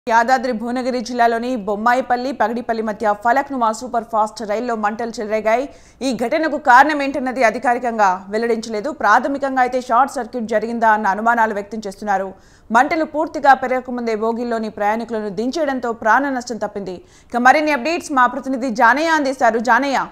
యాదాద్రి భువనగిరి జిల్లాలోని బొమ్మాయిపల్లి పగడిపల్లి మధ్య Falaknuma super fast రైల్లో మంటలు చెలరేగాయి ఈ ఘటనకు కారణం ఏంటన్నది అధికారికంగా వెల్లడించలేదు ప్రాథమికంగా అయితే షార్ట్ సర్క్యూట్ జరిగిందా అన్న అనుమానాలు వ్యక్తం చేస్తున్నారు మంటలు పూర్తిగా పెరగకముందే బోగిల్లోని ప్రయాణికులను దించేయడంతో ప్రాణ నష్టం తప్పింది ఇక మరిన్ని అప్డేట్స్ మా ప్రతినిధి జానయ్య అందిస్తారు జానయ్య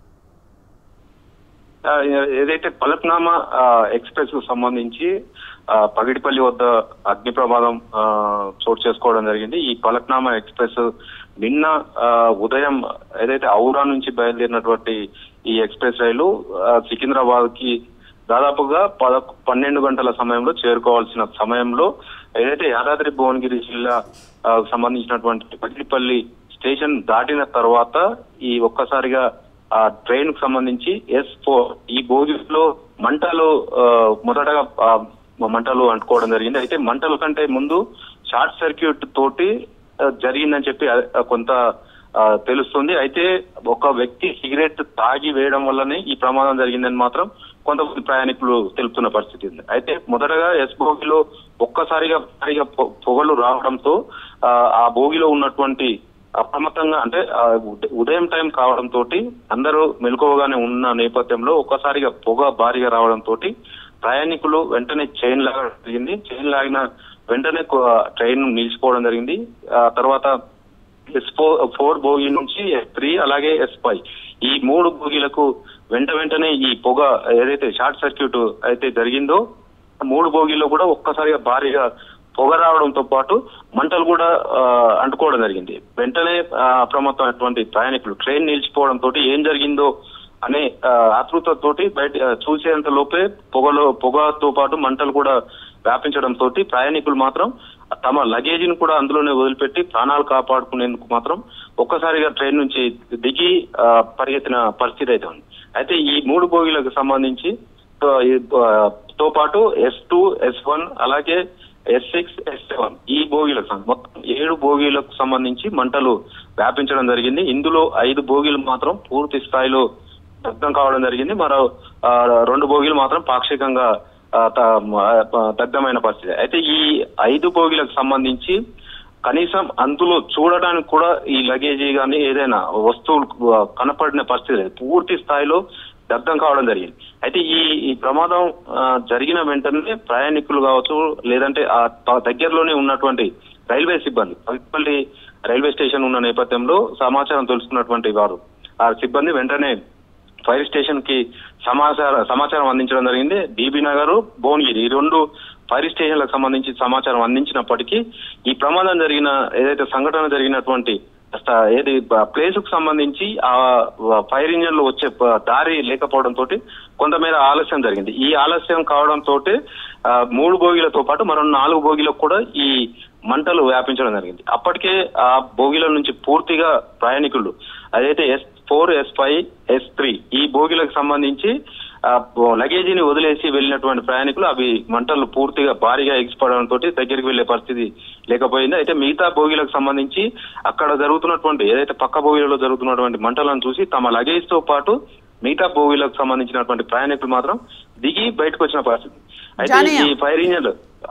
ఆ, ఏదైతే పలక్నామా ఆ, ఎక్స్ప్రెస్ కు సంబంధించి ఆ, పగిడిపల్లి వద్ద అగ్ని ప్రమాదం ఆ, చోటు చేసుకోవడం జరిగింది ఈ పలక్నామా ఎక్స్ప్రెస్ నిన్న ఆ, ఉదయం ఏదైతే ఔరా నుంచి బయలుదేరినటువంటి ఈ ఎక్స్ప్రెస్ రైలు ఆ, సికింద్రాబాద్ కి దాదాపుగా పద పన్నెండు గంటల సమయంలో చేరుకోవాల్సిన సమయంలో ఏదైతే యాదాద్రి భువనగిరి జిల్లా ఆ, సంబంధించినటువంటి పగిడిపల్లి స్టేషన్ దాటిన తర్వాత ఈ ఒక్కసారిగా ఆ ట్రైన్ కు సంబంధించి ఎస్ ఫోర్ ఈ బోగిలో మంటలు ఆ, మొదటగా ఆ, మంటలు అంటుకోవడం జరిగింది అయితే మంటల కంటే ముందు షార్ట్ సర్క్యూట్ తోటి ఆ, జరిగిందని చెప్పి ఆ, కొంత ఆ, తెలుస్తుంది అయితే ఒక వ్యక్తి సిగరెట్ తాగి వేయడం వల్లనే ఈ ప్రమాదం జరిగిందని మాత్రం కొంతమంది ప్రయాణికులు తెలుపుతున్న పరిస్థితి ఉంది అయితే మొదటగా ఎస్ బోగిలో ఒక్కసారిగా భారీగా పొ- పొగలు రావడంతో ఆ, ఆ బోగిలో ఉన్నటువంటి అప్రమత్తంగా అంటే ఆ, ఉద- ఉదయం టైం కావడంతో అందరూ మెలకువగానే ఉన్న నేపథ్యంలో ఒక్కసారిగా పొగ భారీగా రావడంతో ప్రయాణికులు వెంటనే చైన్ లాగడం జరిగింది చైన్ లాగిన వెంటనే కొ- ట్రైన్ నిలిచిపోవడం జరిగింది ఆ తర్వాత ఎస్ ఫోర్ ఫోర్ బోగి నుంచి ఎస్ త్రీ అలాగే ఎస్ ఫైవ్ ఈ మూడు బోగీలకు వెంట వెంటనే ఈ పొగ ఏదైతే షార్ట్ సర్క్యూట్ అయితే జరిగిందో మూడు బోగీలో కూడా ఒక్కసారిగా భారీగా పొగ రావడంతో పాటు మంటలు కూడా ఆ, అంటుకోవడం జరిగింది వెంటనే ఆ, అప్రమత్తమైనటువంటి ప్రయాణికులు ట్రైన్ నిలిచిపోవడంతో ఏం జరిగిందో అనే ఆ, ఆతృతతోటి బయట ఆ, చూసేంత లోపే పొగలో పొగతో పాటు మంటలు కూడా వ్యాపించడంతో ప్రయాణికులు మాత్రం తమ లగేజీని కూడా అందులోనే వదిలిపెట్టి ప్రాణాలు కాపాడుకునేందుకు మాత్రం ఒక్కసారిగా ట్రైన్ నుంచి దిగి ఆ, పరిగెత్తిన పరిస్థితి అయితే ఉంది అయితే ఈ మూడు బోగీలకు సంబంధించి తో ఈ, ఆ, తో పాటు ఎస్ టూ ఎస్ వన్ అలాగే ఎస్ సిక్స్ ఎస్ సెవెన్ ఈ బోగీలకు సం- మొత్తం ఏడు బోగీలకు సంబంధించి మంటలు వ్యాపించడం జరిగింది ఇందులో ఐదు బోగీలు మాత్రం పూర్తి స్థాయిలో దగ్ధం కావడం జరిగింది మరో ఆ, రెండు బోగీలు మాత్రం పాక్షికంగా ఆ, త- ఆ, దగ్ధమైన పరిస్థితి అయితే ఈ ఐదు బోగీలకు సంబంధించి కనీసం అందులో చూడడానికి కూడా ఈ లగేజీ కానీ ఏదైనా వస్తువులు ఆ, కనపడిన పరిస్థితి లేదు పూర్తి స్థాయిలో దగ్ధం కావడం జరిగింది అయితే ఈ ఈ ప్రమాదం ఆ, జరిగిన వెంటనే ప్రయాణికులు కావచ్చు లేదంటే ఆ త- దగ్గరలోనే ఉన్నటువంటి రైల్వే సిబ్బంది పల్లి రైల్వే స్టేషన్ ఉన్న నేపథ్యంలో సమాచారం తెలుసుకున్నటువంటి వారు ఆ సిబ్బంది వెంటనే ఫైర్ స్టేషన్ కి సమాచారం సమాచారం అందించడం జరిగింది బీబీ నగర్ భువనగిరి ఈ రెండు ఫైర్ స్టేషన్లకు సంబంధించి సమాచారం అందించినప్పటికీ ఈ ప్రమాదం జరిగిన ఏదైతే సంఘటన జరిగినటువంటి స్ట- ఏది ప్లేస్ కు సంబంధించి ఆ ఫైర్ ఇంజన్ లో వచ్చే ప- దారి లేకపోవడం తోటి కొంతమేర ఆలస్యం జరిగింది ఈ ఆలస్యం కావడం తోటి ఆ, మూడు బోగీలతో పాటు మరో నాలుగు బోగీలకు కూడా ఈ మంటలు వ్యాపించడం జరిగింది అప్పటికే ఆ బోగిల నుంచి పూర్తిగా ప్రయాణికులు అదైతే S four S five S three ఈ బోగిలకు సంబంధించి ఆ, లగేజీని వదిలేసి వెళ్ళినటువంటి ప్రయాణికులు అవి మంటలు పూర్తిగా భారీగా ఎగిసిపడడంతో దగ్గరికి వెళ్లే పరిస్థితి లేకపోయింది అయితే మిగతా బోగిలకు సంబంధించి అక్కడ జరుగుతున్నటువంటి ఏదైతే పక్క బోగిలలో జరుగుతున్నటువంటి మంటలను చూసి తమ లగేజ్ తో పాటు మిగతా బోగిలకు సంబంధించినటువంటి ప్రయాణికులు మాత్రం దిగి బయటకు వచ్చిన పరిస్థితి అయితే జానయ్య. ఈ ఫైర్ ఇంజన్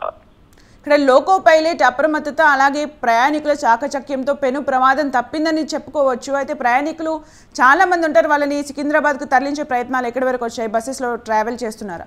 ఇక్కడ లోకో పైలట్ అప్రమత్తత అలాగే ప్రయాణికుల చాకచక్యంతో పెను ప్రమాదం తప్పిందని చెప్పుకోవచ్చు అయితే ప్రయాణికులు చాలా మంది ఉంటారు వాళ్ళని సికింద్రాబాద్కు తరలించే ప్రయత్నాలు ఎక్కడి వరకు వచ్చాయి బస్సెస్లో ట్రావెల్ చేస్తున్నారా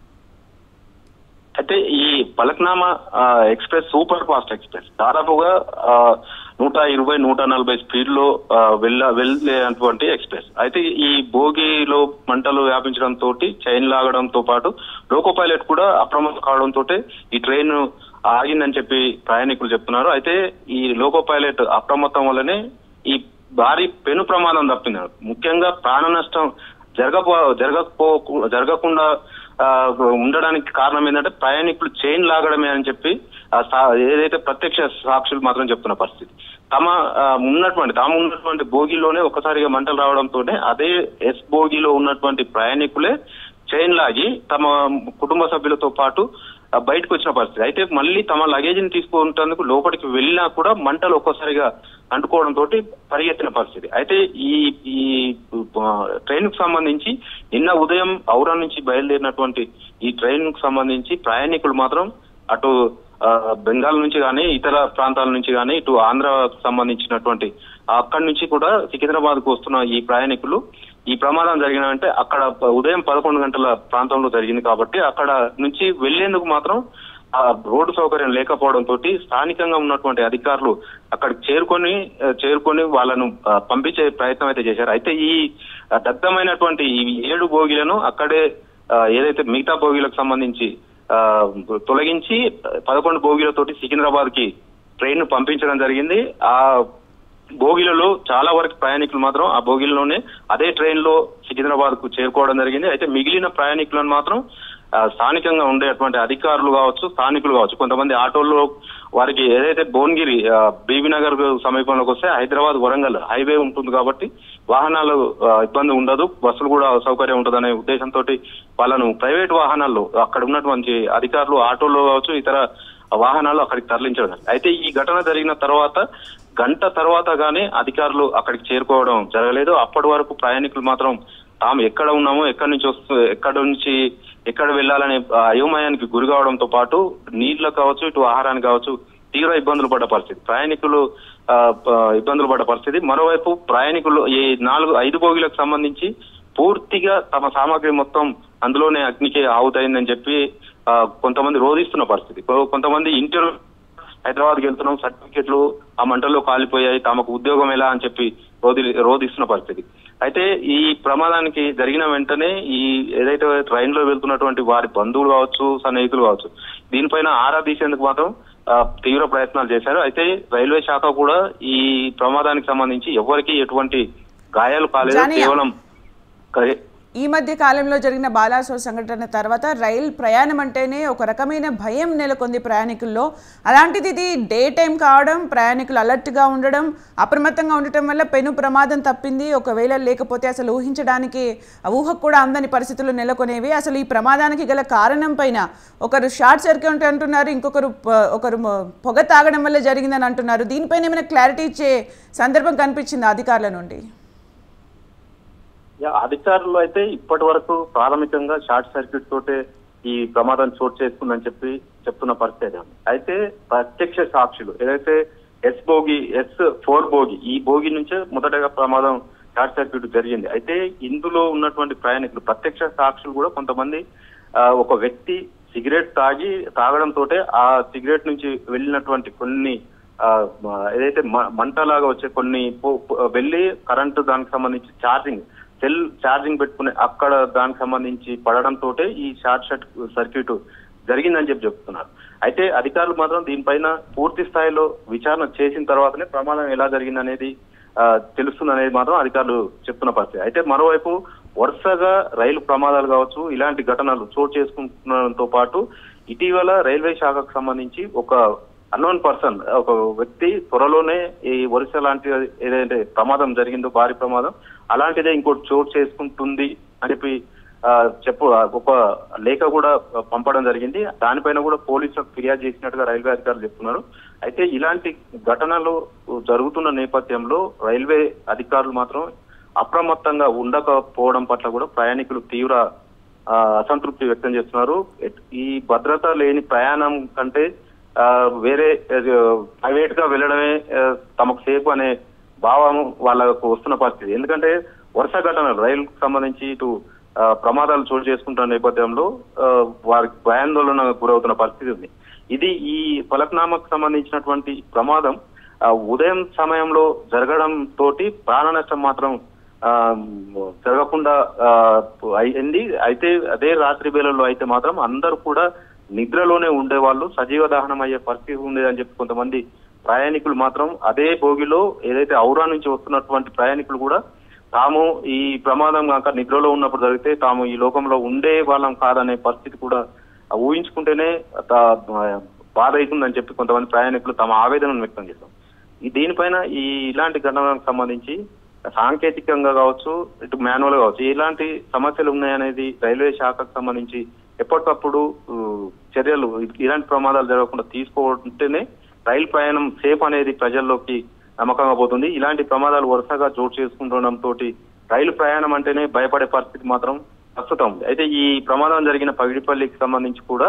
అయితే ఈ పలక్నామా ఆ, ఎక్స్ప్రెస్ సూపర్ ఫాస్ట్ ఎక్స్ప్రెస్ దాదాపుగా ఆ, నూట ఇరవై నూట నలభై స్పీడ్ లో ఆ, వెళ్ళ వెళ్ళేటువంటి ఎక్స్ప్రెస్ అయితే ఈ భోగిలో మంటలు వ్యాపించడం తోటి చైన్ లాగడంతో పాటు లోకో పైలట్ కూడా అప్రమత్తం కావడం తోటి ఈ ట్రైన్ ఆగిందని చెప్పి ప్రయాణికులు చెప్తున్నారు అయితే ఈ లోకో పైలట్ అప్రమత్తం వల్లనే ఈ భారీ పెను ప్రమాదం తప్పింది ముఖ్యంగా ప్రాణ నష్టం జరగపో జరగకపో జరగకుండా ఆ, ఉండడానికి కారణం ఏంటంటే ప్రయాణికులు చైన్ లాగడమే అని చెప్పి ఆ సా- ఏదైతే ప్రత్యక్ష సాక్షులు మాత్రం చెప్తున్న పరిస్థితి తమ ఆ, ఉన్నటువంటి తాము ఉన్నటువంటి బోగిలోనే ఒకసారిగా మంటలు రావడంతోనే అదే ఎస్ బోగిలో ఉన్నటువంటి ప్రయాణికులే చైన్ లాగి తమ కుటుంబ సభ్యులతో పాటు ఆ, బయటకు వచ్చిన పరిస్థితి అయితే మళ్ళీ తమ లగేజీని తీసుకుంటేందుకు లోపలికి వెళ్ళినా కూడా మంటలు ఒక్కసారిగా అంటుకోవడం తోటి పరిగెత్తిన పరిస్థితి అయితే ఈ ఈ ట్రైన్ కు సంబంధించి నిన్న ఉదయం ఔరా నుంచి బయలుదేరినటువంటి ఈ ట్రైన్ కు సంబంధించి ప్రయాణికులు మాత్రం అటు ఆ, బెంగాల్ నుంచి కానీ ఇతర ప్రాంతాల నుంచి కానీ ఇటు ఆంధ్రకు సంబంధించినటువంటి అక్కడి నుంచి కూడా సికింద్రాబాద్ కు వస్తున్న ఈ ప్రయాణికులు ఈ ప్రమాదం జరిగినంటే అక్కడ ప- ఉదయం పదకొండు గంటల ప్రాంతంలో జరిగింది కాబట్టి అక్కడ నుంచి వెళ్లేందుకు మాత్రం ఆ రోడ్డు సౌకర్యం లేకపోవడం తోటి స్థానికంగా ఉన్నటువంటి అధికారులు అక్కడికి చేరుకొని ఆ, చేరుకొని వాళ్ళను ఆ, పంపించే ప్రయత్నం అయితే చేశారు అయితే ఈ ఆ, దగ్ధమైనటువంటి ఈ ఏడు బోగీలను అక్కడే ఆ, ఏదైతే మిగతా బోగీలకు సంబంధించి ఆ, తొలగించి పదకొండు బోగీలతోటి సికింద్రాబాద్ కి ట్రైన్ ను పంపించడం జరిగింది ఆ బోగిలలో చాలా వరకు ప్రయాణికులు మాత్రం ఆ బోగిలలోనే అదే ట్రైన్ లో సికింద్రాబాద్ కు చేరుకోవడం జరిగింది అయితే మిగిలిన ప్రయాణికులను మాత్రం ఆ, స్థానికంగా ఉండేటువంటి అధికారులు కావచ్చు స్థానికులు కావచ్చు కొంతమంది ఆటోల్లో వారికి ఏదైతే భువనగిరి ఆ, బీబీ నగర్ సమీపంలోకి వస్తే హైదరాబాద్ వరంగల్ హైవే ఉంటుంది కాబట్టి వాహనాలు ఆ, ఇబ్బంది ఉండదు బస్సులు కూడా సౌకర్యం ఉంటుందనే ఉద్దేశంతో వాళ్ళను ప్రైవేట్ వాహనాల్లో అక్కడ ఉన్నటువంటి అధికారులు ఆటోల్లో కావచ్చు ఇతర వాహనాలు అక్కడికి తరలించడం జరిగింది. అయితే ఈ ఘటన జరిగిన తర్వాత గంట తర్వాత గానీ అధికారులు అక్కడికి చేరుకోవడం జరగలేదు అప్పటి వరకు ప్రయాణికులు మాత్రం తాము ఎక్కడ ఉన్నామో ఎక్కడి నుంచి వస్తూ ఎక్కడ నుంచి ఎక్కడ వెళ్ళాలనే ఆ, అయోమయానికి గురి కావడంతో పాటు నీళ్లు కావచ్చు ఇటు ఆహారానికి కావచ్చు తీవ్ర ఇబ్బందులు పడ్డ పరిస్థితి ప్రయాణికులు ఆ, ప- ఇబ్బందులు పడ్డ పరిస్థితి మరోవైపు ప్రయాణికులు ఈ నాలుగు ఐదు బోగిలకు సంబంధించి పూర్తిగా తమ సామాగ్రి మొత్తం అందులోనే అగ్నికి ఆవుతైందని చెప్పి ఆ, కొంతమంది రోధిస్తున్న పరిస్థితి కొ- కొంతమంది ఇంటర్ హైదరాబాద్కి వెళ్తున్నాం సర్టిఫికెట్లు ఆ మంటల్లో కాలిపోయాయి తమకు ఉద్యోగం ఎలా అని చెప్పి రోధి రోధిస్తున్న పరిస్థితి అయితే ఈ ప్రమాదానికి జరిగిన వెంటనే ఈ ఏదైతే ట్రైన్ లో వెళ్తున్నటువంటి వారి బంధువులు కావచ్చు సన్నిహితులు కావచ్చు దీనిపైన ఆరా తీసేందుకు మాత్రం ఆ, తీవ్ర ప్రయత్నాలు చేశారు అయితే రైల్వే శాఖ కూడా ఈ ప్రమాదానికి సంబంధించి ఎవరికి ఎటువంటి గాయాలు కాలేదు జానియా. కేవలం క- ఈ మధ్య కాలంలో జరిగిన బాలాసోర్ సంఘటన తర్వాత రైల్ ప్రయాణం అంటేనే ఒక రకమైన భయం నెలకొంది ప్రయాణికుల్లో అలాంటిది ఇది డే టైం కావడం ప్రయాణికులు అలర్ట్గా ఉండడం అప్రమత్తంగా ఉండటం వల్ల పెను ప్రమాదం తప్పింది ఒకవేళ లేకపోతే అసలు ఊహించడానికి ఊహకు కూడా అందని పరిస్థితులు నెలకొనేవి అసలు ఈ ప్రమాదానికి గల కారణం పైన ఒకరు షార్ట్ సర్క్యూట్ అంటున్నారు ఇంకొకరు ప- ఒకరు మ- పొగ తాగడం వల్ల జరిగిందని అంటున్నారు దీనిపైన ఏమైనా క్లారిటీ ఇచ్చే సందర్భం కనిపించింది అధికారుల నుండి యా, అధికారులు అయితే ఇప్పటి వరకు ప్రాథమికంగా షార్ట్ సర్క్యూట్ తోటే ఈ ప్రమాదం చోటు చేసుకుందని చెప్పి చెప్తున్న పరిస్థితి ఉంది. అయితే ప్రత్యక్ష సాక్షులు ఏదైతే S bogie S four bogie ఈ బోగి నుంచే మొదటగా ప్రమాదం షార్ట్ సర్క్యూట్ జరిగింది అయితే ఇందులో ఉన్నటువంటి ప్రయాణికులు ప్రత్యక్ష సాక్షులు కూడా కొంతమంది ఆ, ఒక వ్యక్తి సిగరెట్ తాగి తాగడం తోటే ఆ సిగరెట్ నుంచి వెళ్ళినటువంటి కొన్ని ఆ, మ- ఏదైతే మ- మంటలాగా వచ్చే కొన్ని పో- పో- వెళ్ళి కరెంటు దానికి సంబంధించి ఛార్జింగ్ సెల్ ఛార్జింగ్ పెట్టుకునే అక్కడ దానికి సంబంధించి పడడం తోటే ఈ షార్ట్ షర్ట్ సర్క్యూట్ జరిగిందని చెప్పి చెప్తున్నారు అయితే అధికారులు మాత్రం దీనిపైన పూర్తి స్థాయిలో విచారణ చేసిన తర్వాతనే ప్రమాదం ఎలా జరిగింది అనేది తెలుస్తుంది అనేది మాత్రం అధికారులు చెప్తున్న పరిస్థితి అయితే మరోవైపు వరుసగా రైలు ప్రమాదాలు కావచ్చు ఇలాంటి ఘటనలు చోటు చేసుకుంటున్నతో పాటు ఇటీవల రైల్వే శాఖకు సంబంధించి ఒక అన్నోన్ పర్సన్ ఒక వ్యక్తి త్వరలోనే ఈ వరుస లాంటి ఏదైతే ప్రమాదం జరిగిందో భారీ ప్రమాదం అలాంటిదే ఇంకోటి చోటు చేసుకుంటుంది అని చెప్పి ఆ, చెప్పు ఒక లేఖ కూడా పంపడం జరిగింది దానిపైన కూడా పోలీసులకు ఫిర్యాదు చేసినట్టుగా రైల్వే అధికారులు చెప్తున్నారు అయితే ఇలాంటి ఘటనలు జరుగుతున్న నేపథ్యంలో రైల్వే అధికారులు మాత్రం అప్రమత్తంగా ఉండకపోవడం పట్ల కూడా ప్రయాణికులు తీవ్ర ఆ, అసంతృప్తి వ్యక్తం చేస్తున్నారు ఎట్- ఈ భద్రత లేని ప్రయాణం కంటే ఆ, వేరే ప్రైవేట్ గా వెళ్ళడమే ఆ, తమకు సేఫ్ అనే భావం వాళ్ళకు వస్తున్న పరిస్థితి ఎందుకంటే వరుస ఘటనలు రైలుకు సంబంధించి ఇటు ఆ, ప్రమాదాలు చోటు చేసుకుంటున్న నేపథ్యంలో ఆ, వారికి భయాందోళన గురవుతున్న పరిస్థితి ఉంది ఇది ఈ ఫలక్నామాకు సంబంధించినటువంటి ప్రమాదం ఆ, ఉదయం సమయంలో జరగడం తోటి ప్రాణ నష్టం మాత్రం ఆ, జరగకుండా ఆ, అయింది అయితే అదే రాత్రి వేళల్లో అయితే మాత్రం అందరూ కూడా నిద్రలోనే ఉండేవాళ్ళు సజీవ దహనం అయ్యే పరిస్థితి ఉండేదని చెప్పి కొంతమంది ప్రయాణికులు మాత్రం అదే భోగిలో ఏదైతే ఔరా నుంచి వస్తున్నటువంటి ప్రయాణికులు కూడా తాము ఈ ప్రమాదం కాక నిద్రలో ఉన్నప్పుడు జరిగితే తాము ఈ లోకంలో ఉండే వాళ్ళం కాదనే పరిస్థితి కూడా ఊహించుకుంటేనే తా- బాధ అవుతుందని చెప్పి కొంతమంది ప్రయాణికులు తమ ఆవేదనను వ్యక్తం చేశారు ఈ దీనిపైన ఈ ఇలాంటి ఘటనలకు సంబంధించి సాంకేతికంగా కావచ్చు ఇటు మాన్యువల్ కావచ్చు ఇలాంటి సమస్యలు ఉన్నాయనేది రైల్వే శాఖకు సంబంధించి ఎప్పటికప్పుడు ఊ, చర్యలు ఇలాంటి ప్రమాదాలు జరగకుండా తీసుకోకుంటేనే రైలు ప్రయాణం సేఫ్ అనేది ప్రజల్లోకి నమ్మకంగా పోతుంది ఇలాంటి ప్రమాదాలు వరుసగా చోటు చేసుకుంటుండడం తోటి రైలు ప్రయాణం అంటేనే భయపడే పరిస్థితి మాత్రం ప్రస్తుతం ఉంది అయితే ఈ ప్రమాదం జరిగిన పగిడిపల్లికి సంబంధించి కూడా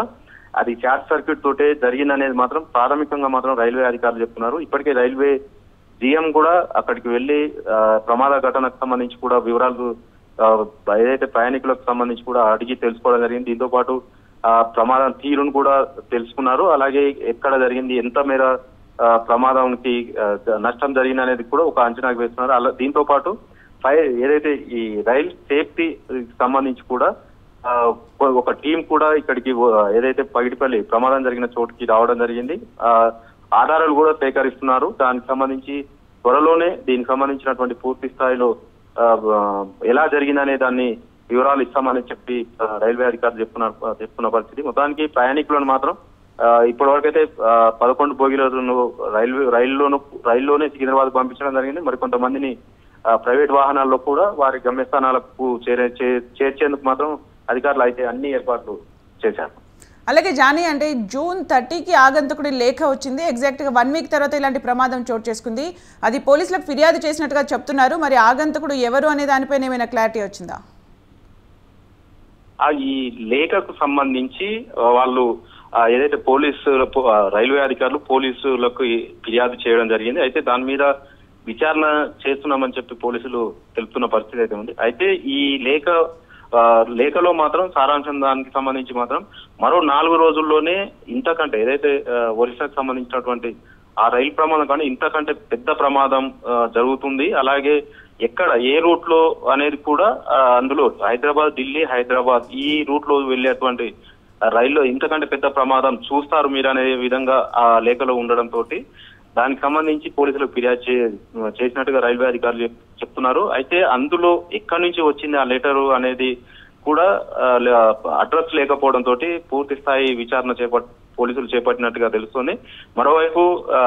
అది షార్ట్ సర్క్యూట్ తోటే జరిగిందనేది మాత్రం ప్రాథమికంగా మాత్రం రైల్వే అధికారులు చెప్తున్నారు ఇప్పటికే రైల్వే జీఎం కూడా అక్కడికి వెళ్లి ఆ, ప్రమాద ఘటనకు సంబంధించి కూడా వివరాలు ఆ, ఏదైతే ప్రయాణికులకు సంబంధించి కూడా అడిగి తెలుసుకోవడం జరిగింది దీంతో పాటు ఆ ప్రమాదం తీరును కూడా తెలుసుకున్నారు అలాగే ఎక్కడ జరిగింది ఎంత మేర ఆ, ప్రమాదానికి ఆ, నష్టం జరిగింది అనేది కూడా ఒక అంచనాకు వేస్తున్నారు అలా దీంతో పాటు ఫైర్ ఏదైతే ఈ రైల్ సేఫ్టీ సంబంధించి కూడా ఆ, ఒక టీం కూడా ఇక్కడికి ఆ, ఏదైతే పగిడిపల్లి ప్రమాదం జరిగిన చోటుకి రావడం జరిగింది ఆ ఆధారాలు కూడా సేకరిస్తున్నారు దానికి సంబంధించి త్వరలోనే దీనికి సంబంధించినటువంటి పూర్తి స్థాయిలో ఆ, ఆ, ఎలా జరిగిందనే దాన్ని వివరాలు ఇస్తామని చెప్పి ఆ, రైల్వే అధికారులు చెప్తున్నారు ఆ, చెప్తున్న పరిస్థితి మొత్తానికి ప్రయాణికులను మాత్రం ఆ, ఇప్పటివరకైతే ఆ, పదకొండు బోగిలను రైల్వే రైల్లోను రైల్లోనే సికింద్రాబాద్ పంపించడం జరిగింది మరి కొంతమందిని ఆ, ప్రైవేట్ వాహనాల్లో కూడా వారి గమ్యస్థానాలకు చేరే చే- చేర్చేందుకు మాత్రం అధికారులు అయితే అన్ని ఏర్పాట్లు చేశారు అలాగే జానీ అంటే జూన్ థర్టీకి ఆగంతకుడి లేఖ వచ్చింది ఎగ్జాక్ట్గా వన్ వీక్ తర్వాత ఇలాంటి ప్రమాదం చోటు చేసుకుంది అది పోలీసులకు ఫిర్యాదు చేసినట్టుగా చెప్తున్నారు మరి ఆగంతకుడు ఎవరు అనే దానిపైన ఏమైనా క్లారిటీ వచ్చిందా ఆ ఈ లేఖకు సంబంధించి ఆ, వాళ్ళు ఆ, ఏదైతే పోలీసుల పో- ఆ, రైల్వే అధికారులు పోలీసులకు ఈ ఫిర్యాదు చేయడం జరిగింది అయితే దాని మీద విచారణ చేస్తున్నామని చెప్పి పోలీసులు తెలుపుతున్న పరిస్థితి అయితే ఉంది అయితే ఈ లేఖ ఆ, లేఖలో మాత్రం సారాంశం దానికి సంబంధించి మాత్రం మరో నాలుగు రోజుల్లోనే ఇంతకంటే ఏదైతే ఆ, ఒరిస్సాకు సంబంధించినటువంటి ఆ రైలు ప్రమాదం కానీ ఇంతకంటే పెద్ద ప్రమాదం ఆ, జరుగుతుంది అలాగే ఎక్కడ ఏ రూట్ లో అనేది కూడా ఆ, అందులో హైదరాబాద్ ఢిల్లీ హైదరాబాద్ ఈ రూట్ లో వెళ్ళేటువంటి ఆ, రైల్లో ఇంతకంటే పెద్ద ప్రమాదం చూస్తారు మీరు అనే విధంగా ఆ లేఖలో ఉండడం తోటి దానికి సంబంధించి పోలీసులకు ఫిర్యాదు చే- చేసినట్టుగా రైల్వే అధికారులు చెప్- చెప్తున్నారు అయితే అందులో ఎక్కడి నుంచి వచ్చింది ఆ లెటర్ అనేది కూడా ఆ, లే- అడ్రస్ లేకపోవడం తోటి పూర్తి స్థాయి విచారణ చేపట్ పోలీసులు చేపట్టినట్టుగా తెలుస్తుంది మరోవైపు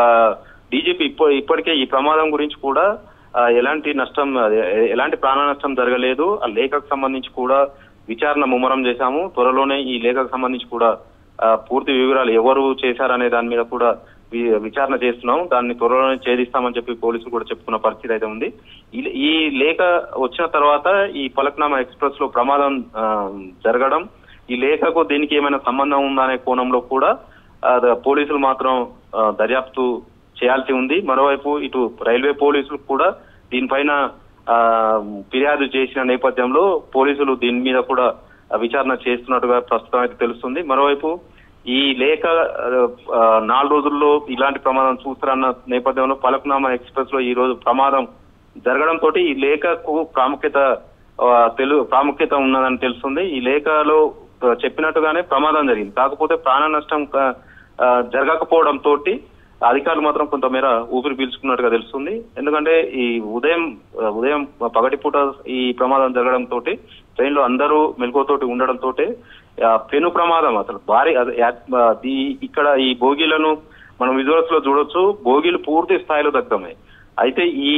డీజీపీ ఇప్ప ఇప్పటికే ఈ ప్రమాదం గురించి కూడా ఆ, ఎలాంటి నష్టం అదే, ఎలాంటి ప్రాణ నష్టం జరగలేదు ఆ లేఖకు సంబంధించి కూడా విచారణ ముమ్మరం చేశాము త్వరలోనే ఈ లేఖకు సంబంధించి కూడా ఆ, పూర్తి వివరాలు ఎవరు చేశారనే దాని మీద కూడా వి- విచారణ చేస్తున్నాం దాన్ని త్వరలోనే ఛేదిస్తామని చెప్పి పోలీసులు కూడా చెప్పుకున్న పరిస్థితి అయితే ఉంది ఈ- ఈ లేఖ వచ్చిన తర్వాత ఈ పలక్నామా ఎక్స్ప్రెస్ లో ప్రమాదం ఆ, జరగడం ఈ లేఖకు దీనికి ఏమైనా సంబంధం ఉందా అనే కోణంలో కూడా ఆ, ద- పోలీసులు మాత్రం ఆ, దర్యాప్తు చేయాల్సి ఉంది మరోవైపు ఇటు రైల్వే పోలీసులు కూడా దీనిపైన ఆ, ఫిర్యాదు చేసిన నేపథ్యంలో పోలీసులు దీని మీద కూడా ఆ, విచారణ చేస్తున్నట్టుగా ప్రస్తుతం అయితే తెలుస్తుంది మరోవైపు ఈ లేఖ ఆ, నాలుగు రోజుల్లో ఇలాంటి ప్రమాదం చూస్తారన్న నేపథ్యంలో పలక్నామా ఎక్స్ప్రెస్ లో ఈ రోజు ప్రమాదం జరగడం తోటి ఈ లేఖకు ప్రాముఖ్యత ఆ, తెలు ప్రాముఖ్యత ఉన్నదని తెలుస్తుంది ఈ లేఖలో ఆ, చెప్పినట్టుగానే ప్రమాదం జరిగింది కాకపోతే ప్రాణ నష్టం ఆ, ఆ, జరగకపోవడం తోటి అధికారులు మాత్రం కొంతమేర ఊపిరి పీల్చుకున్నట్టుగా తెలుస్తుంది ఎందుకంటే ఈ ఉదయం ఆ, ఉదయం పగటిపూట ఈ ప్రమాదం జరగడం తోటి ట్రైన్ లో అందరూ మెలకువతోటి ఉండడం తోటి ఆ, పెను ప్రమాదం అసలు భారీ అదే, యా- ఆ, ఈ- ఇక్కడ ఈ బోగీలను మనం విజువల్స్ లో చూడొచ్చు బోగీలు పూర్తి స్థాయిలో దగ్ధమయ్యాయి అయితే ఈ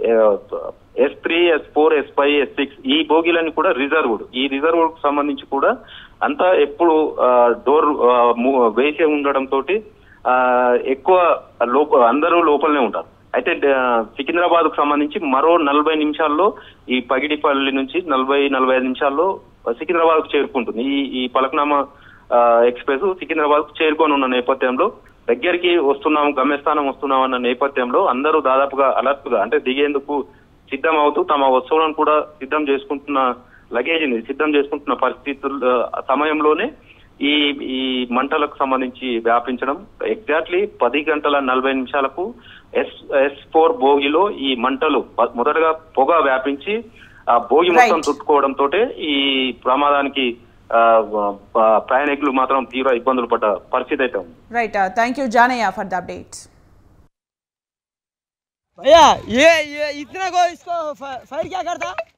S three S four S five S six ఈ బోగీలన్నీ కూడా రిజర్వ్డ్ ఈ రిజర్వ్డ్ కు సంబంధించి కూడా అంతా ఎప్పుడు డోర్ వేసే ఉండడం తోటి ఆ, ఎక్కువ లోప అందరూ లోపలనే ఉంటారు అయితే సికింద్రాబాద్ కు సంబంధించి మరో నలభై నిమిషాల్లో ఈ పగిడిపల్లి నుంచి నలభై నలభై ఐదు నిమిషాల్లో సికింద్రాబాద్ కు చేరుకుంటుంది ఈ ఈ పలక్నామా ఆ, ఎక్స్ప్రెస్ సికింద్రాబాద్ కు చేరుకొని ఉన్న నేపథ్యంలో దగ్గరికి వస్తున్నాం గమ్యస్థానం వస్తున్నాం అన్న నేపథ్యంలో అందరూ దాదాపుగా అలర్ట్ గా అంటే దిగేందుకు సిద్ధం అవుతూ తమ వస్తువులను కూడా సిద్ధం చేసుకుంటున్న లగేజ్ ని సిద్ధం చేసుకుంటున్న పరిస్థితుల సమయంలోనే ఈ ఈ మంటలకు సంబంధించి వ్యాపించడం ఎగ్జాక్ట్లీ పది గంటల నలభై నిమిషాలకు ఎస్ ఎస్ ఫోర్ భోగిలో ఈ మంటలు ప- మొదటగా పొగ వ్యాపించి ఆ భోగి మొత్తం Right. చుట్టుకోవడం తోటే ఈ ప్రమాదానికి ఆ, ఆ, ప్రయాణికులు మాత్రం తీవ్ర ఇబ్బందులు పడ్డ పరిస్థితి అయితే ఉంది right thank you Janaiah for the updates भैया ये ये इतना को इसको फ- फायर क्या करता